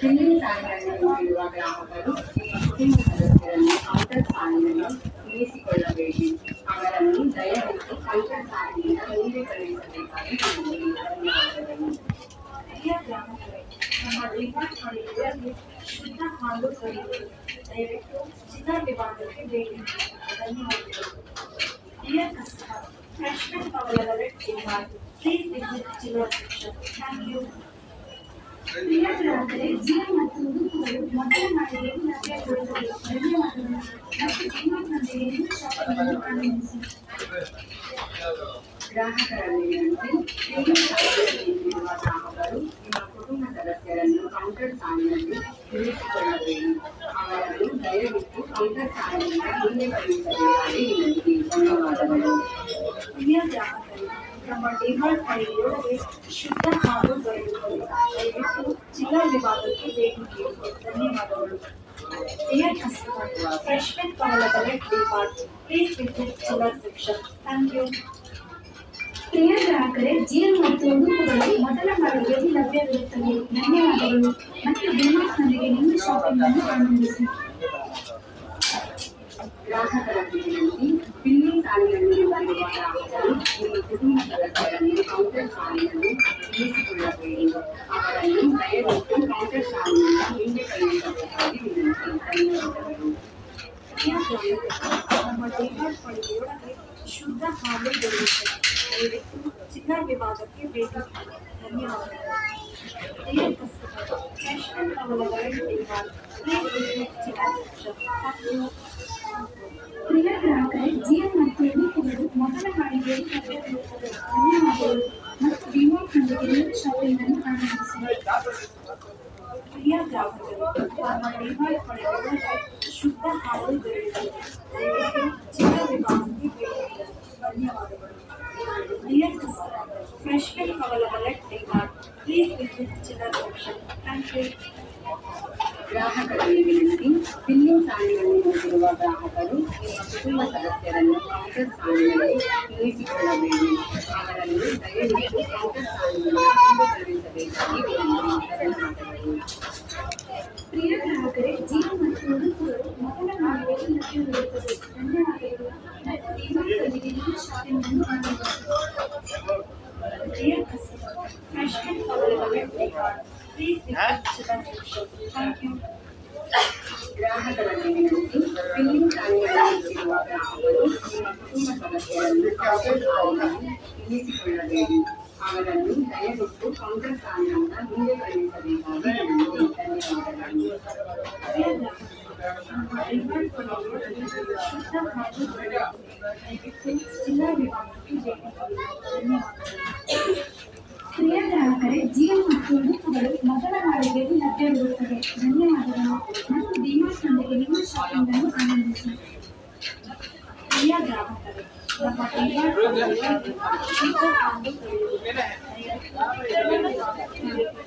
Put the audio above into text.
Billing ಸಾಲಿನಲ್ಲಿ ಇರುವ ಗ್ರಾಹಕರು ನಿಮ್ಮ ಕುಟುಂಬ ಸದಸ್ಯರನ್ನು ಕೌಂಟರ್ ಸಾಲಿನಲ್ಲಿ ಇರಿಸಿಕೊಳ್ಳಬೇಡಿ ಅವರನ್ನು ದಯವಿಟ್ಟು ಕೌಂಟರ್ ಸಾಲಿನಿಂದ ಮುಂದೆ ಕಳುಹಿಸಬೇಕಾಗಿ ವಿನಂತಿ. ಧನ್ಯವಾದಗಳು ಪ್ರಿಯ ಗ್ರಾಹಕರೇ ನಮ್ಮ ಡಿಮಾರ್ಟ್ ಮಳಿಗೆಯಲ್ಲಿ ಶುದ್ಧ ಹಾಲು ದೊರೆಯುತ್ತದೆ ದಯವಿಟ್ಟು ಜಿಲ್ಲಾ ವಿಭಾಗಕ್ಕೆ ಭೇಟಿ ನೀಡಿ ಧನ್ಯವಾದಗಳು dear customer fresh milk available DMart please visit ಜಿಲ್ಲಾ ಸೆಕ್ಷನ್ ಥ್ಯಾಂಕ್ ಯು ಪ್ರಿಯ ಗ್ರಾಹಕರೇ ಜೀವ ಮತ್ತು ಉಡುಪುಗಳು ಮೊದಲ ಮಾಳಿಗೆಯಲ್ಲಿ ಲಭ್ಯವಿರುತ್ತದೆ ಧನ್ಯವಾದಗಳು ಮತ್ತು ಡಿಮಾರ್ಟ್ನೊಂದಿಗೆ ನಿಮ್ಮ ಶಾಪಿಂಗ್ ಅನ್ನು ಆನಂದಿಸಿ ಗ್ರಾಹಕರ ವಿನಂತಿ ಬಿಲ್ಲಿಂಗ್ ಸಾಲಿನಲ್ಲಿ ಇರುವ ಗ್ರಾಹಕರು ನಿಮ್ಮ ಕುಟುಂಬ ಸದಸ್ಯರನ್ನು ಕೌಂಟರ್ ಸಾಲಿನಲ್ಲಿ ಇರಿಸಿಕೊಳ್ಳಬೇಡಿ ಅವರನ್ನು ದಯವಿಟ್ಟು ಕೌಂಟರ್ ಸಾಲಿನಿಂದ ಮುಂದೆ ಕಳುಹಿಸಬೇಕಾಗಿ ವಿನಂತಿ ಧನ್ಯವಾದಗಳು ಪ್ರಿಯ ಗ್ರಾಹಕರೇ ನಮ್ಮ ಡಿಮಾರ್ಟ್ ಮಳಿಗೆಯೊಳಗೆ ಶುದ್ಧ ಹಾಲು ದೊರೆಯುತ್ತದೆ ದಯವಿಟ್ಟು ಜಿಲ್ಲಾ ವಿಭಾಗಕ್ಕೆ ಭೇಟಿ ನೀಡಿ ಧನ್ಯವಾದಗಳು dear customer fresh milk available DMart please visit ಜಿಲ್ಲಾ ಸೆಕ್ಷನ್ ಥ್ಯಾಂಕ್ ಯು ಪ್ರಿಯ ಗ್ರಾಹಕರೇ ಜೀವ ಮತ್ತು ಉಡುಪುಗಳು ಮೊದಲ ಮಾಳಿಗೆಯಲ್ಲಿ ಲಭ್ಯವಿರುತ್ತದೆ ಧನ್ಯವಾದಗಳು ಮತ್ತು ಡಿಮಾರ್ಟ್ನೊಂದಿಗೆ ನಿಮ್ಮ ಶಾಪಿಂಗ್ ಅನ್ನು ಆನಂದಿಸಿ ಗ್ರಾಹಕರ ವಿನಂತಿ ಬಿಲ್ಲಿಂಗ್ ಸಾಲಿನಲ್ಲಿರುವ ಗ್ರಾಹಕರು ನಿಮ್ಮ ಕುಟುಂಬ ಸದಸ್ಯರನ್ನು ಕೌಂಟರ್ ಸಾಲಿನಲ್ಲಿ ಇರಿಸಿಕೊಳ್ಳಬೇಡಿ ಅವರನ್ನು ದಯವಿಟ್ಟು ಕೌಂಟರ್ ಸಾಲಿನಿಂದ ಮುಂದೆ ಕಳುಹಿಸಬೇಕಾಗಿ ವಿನಂತಿ ಧನ್ಯವಾದಗಳು ಪ್ರಿಯ ಗ್ರಾಹಕರೇ ನಮ್ಮ ಡಿಮಾರ್ಟ್ ಮಳಿಗೆಯೊಳಗೆ ಶುದ್ಧ ಹಾಲು ದೊರೆಯುತ್ತದೆ ದಯವಿಟ್ಟು ಜಿಲ್ಲಾ ವಿಭಾಗಕ್ಕೆ ಭೇಟಿ ನೀಡಿ ಧನ್ಯವಾದಗಳು dear customer fresh milk available DMart please visit ಜಿಲ್ಲಾ ಸೆಕ್ಷನ್ ಥ್ಯಾಂಕ್ ಯು ಪ್ರಿಯ ಗ್ರಾಹಕರೇ ಜೀವ ಮತ್ತು ಉಡುಪುಗಳು ಮೊದಲ ಮಾಳಿಗೆಯಲ್ಲಿ ಲಭ್ಯವಿರುತ್ತದೆ ಧನ್ಯವಾದಗಳು ಮತ್ತು ಡಿಮಾರ್ಟ್ನೊಂದಿಗೆ ನಿಮ್ಮ ಶಾಪಿಂಗ್ ಅನ್ನು ಆನಂದಿಸಿ ಪ್ರಿಯ ಗ್ರಾಹಕರೇ ನಮ್ಮ ಡಿಮಾರ್ಟ್ ಮಳಿಗೆಯೊಳಗೆ ಶುದ್ಧ ಹಾಲು ದೊರೆಯುತ್ತದೆ ದಯವಿಟ್ಟು ಜಿಲ್ಲಾ ವಿಭಾಗಕ್ಕೆ ಭೇಟಿ ನೀಡಿ ಧನ್ಯವಾದಗಳು dear customer fresh milk available at DMart please visit ಜಿಲ್ಲಾ ಸೆಕ್ಷನ್ ಥ್ಯಾಂಕ್ ಯು ಗ್ರಾಹಕರಲ್ಲಿ ವಿನಂತಿ ಬಿಲ್ಲಿಂಗ್ ಸಾಲಿನಲ್ಲಿ ನಿಂತಿರುವ ಗ್ರಾಹಕರು ನಿಮ್ಮ ಕುಟುಂಬ ಸದಸ್ಯರನ್ನು ಕೌಂಟರ್ ಸಾಲಿನಲ್ಲಿ ಇರಿಸಿಕೊಳ್ಳಬೇಡಿ ಅವರನ್ನು ದಯವಿಟ್ಟು ಕೌಂಟರ್ ಸಾಲಿನಿಂದ ಮುಂದೆ ಕಳುಹಿಸಬೇಕಾಗಿ ವಿನಂತಿ ಧನ್ಯವಾದಗಳು ಪ್ರಿಯ ಗ್ರಾಹಕರೇ ಜೀವ ಮತ್ತು ಉಡುಪುಗಳು ಮೊದಲ ಮಾಳಿಗೆಯಲ್ಲಿ ಲಭ್ಯವಿರುತ್ತದೆ ಧನ್ಯವಾದಗಳು ಮತ್ತು ಡಿಮಾರ್ಟ್ನೊಂದಿಗೆ ನಿಮ್ಮ ಶಾಪಿಂಗ್ ಅನ್ನು ಆನಂದಿಸಿ Dear customer, fresh milk available at Depart. Please visit Chitta section. Thank you. ಗ್ರಾಹಕರಲ್ಲಿ ವಿನಂತಿ ಬಿಲ್ಲಿಂಗ್ ಸಾಲಿನಲ್ಲಿ ನಿಂತಿರುವ ಗ್ರಾಹಕರು ನಿಮ್ಮ ಕುಟುಂಬ ಸದಸ್ಯರನ್ನು ಕೌಂಟರ್ ಸಾಲಿನಲ್ಲಿ ಇರಿಸಿಕೊಳ್ಳಬೇಡಿ ಅವರನ್ನು ದಯವಿಟ್ಟು ಕೌಂಟರ್ ಸಾಲಿನಿಂದ ಮುಂದೆ ಕಳುಹಿಸಬೇಕಾಗಿ ವಿನಂತಿ ಧನ್ಯವಾದಗಳು Dear ನಮ್ಮ ಡಿಮಾರ್ಟ್ ಮನೆಯಲ್ಲಿ ಶುದ್ಧ ಹಾಲು ದಯವಿಟ್ಟು ಜಿಲ್ಲಾ ವಿಭಾಗಕ್ಕೆ ಭೇಟಿ ನೀಡಿ ಧನ್ಯವಾದಗಳು ಪ್ರಿಯ ಗ್ರಾಹಕರೇ ಜೀವ ಮತ್ತು ಉಡುಪುಗಳು ಮೊದಲ ಮಾಳಿಗೆಯಲ್ಲಿ ಲಭ್ಯವಿರುತ್ತದೆ ಧನ್ಯವಾದಗಳು ಮತ್ತು ಡಿಮಾರ್ಟ್ನೊಂದಿಗೆ ನಿಮ್ಮ ಶಾಪಿಂಗ್ ಅನ್ನು ಆನಂದಿಸಿ ಪ್ರಿಯ ಗ್ರಾಹಕರೇ ನಮ್ಮ ಡಿಮಾರ್ಟ್ ಮನೆಯಲ್ಲಿ ಶುದ್ಧ ಹಾಲು ದೊರೆಯುತ್ತದೆ ದಯವಿಟ್ಟು ಜಿಲ್ಲಾ ವಿಭಾಗಕ್ಕೆ ಭೇಟಿ ನೀಡಿ